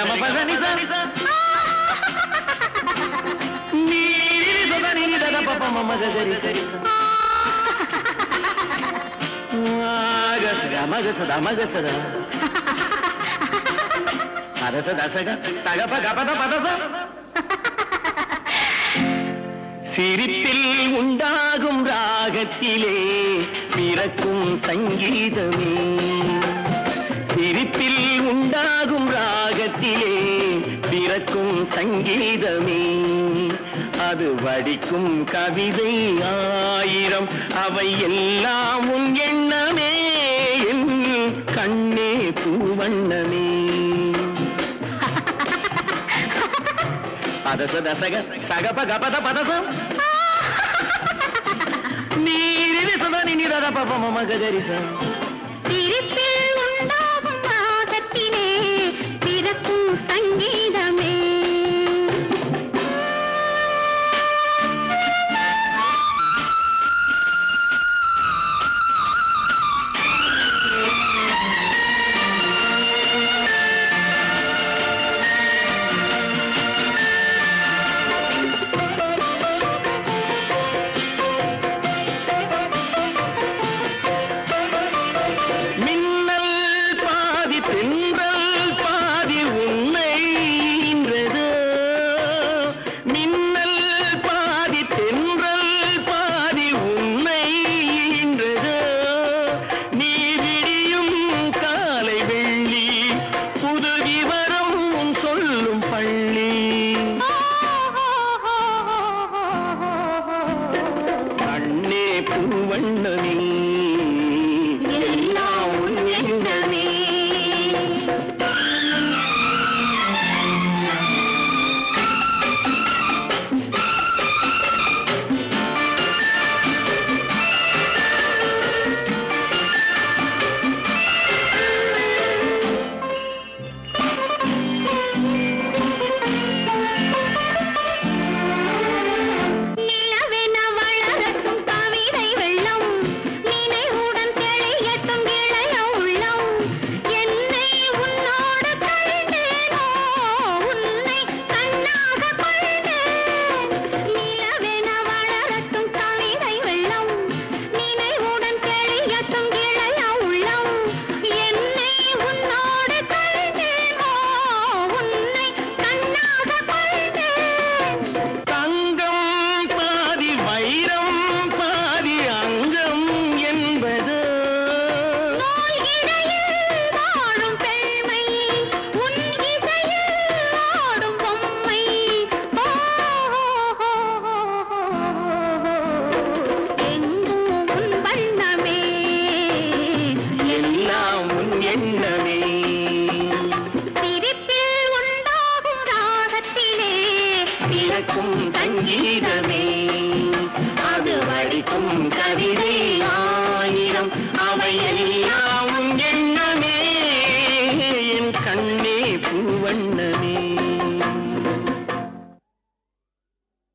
கம பதனி சனி ச நீ சதனி நி தத பப மம கரி சரி மக சதா மக சதா அரச தசக தகப கபத பதச சிரிப்பில் உண்டாகும் ராகத்திலே பிறக்கும் சங்கீதமே சிரிப்பில் உண்டாகும் ராகத்திலே பிறக்கும் சங்கீதமே அது வடிக்கும் கவிதை ஆயிரம் அவை எல்லாம் உன் எண்ணமே என் கண்ணே பூவண்ணமே பதச தசக சகப கபத பதசம் நீரிடி சதனி நிரத பப மம கதரிசம் சிரிப்பில் உண்டாகும் ராகத்திலே பிறக்கும் சங்கீதமே மின்னல் பாதி தென்றல் பாதி உன்னை ஈன்றது. மின்னல் பாதி தென்றல் பாதி உன்னை ஈன்றது. நீ விடியும் காலை வெள்ளி புது விவரம் உன் சொல்லும் பள்ளி கண்ணே பூவண்ணமே எல்லாம் உன் எண்ணமே நிலவென வளரட்டும் கவிதை வெள்ளம் நினைவுடன் தெளியட்டும் இளைய உள்ளம் என்னை உன்னோடு கண்டேனோ உன்னை கண்ணாக கொண்டேன் நிலவென வளரட்டும் கவிதை வெள்ளம் நினைவுடன் தெளியட்டும் இளைய உள்ளம் என்னை உன்னோடு கண்டேனோ உன்னை கண்ணாக கொண்டேன் தங்கம் பாதி வைரம் பாதி அங்கம் என்பது நூல் இடையில் வாழும் பெண்மை உன் இசையில் ஆடும் பொம்மை ஓ, எங்கும் உன் வண்ணமே எல்லாம் உன் எண்ணமே சிரிப்பில் உண்டாகும் ராகத்திலே பிறக்கும் சங்கீதமே அது வடிக்கும் கவிதை ஆயிரம் அவை எல்லாம் உன் எண்ணமே என் கண்ணே பூவண்ணமே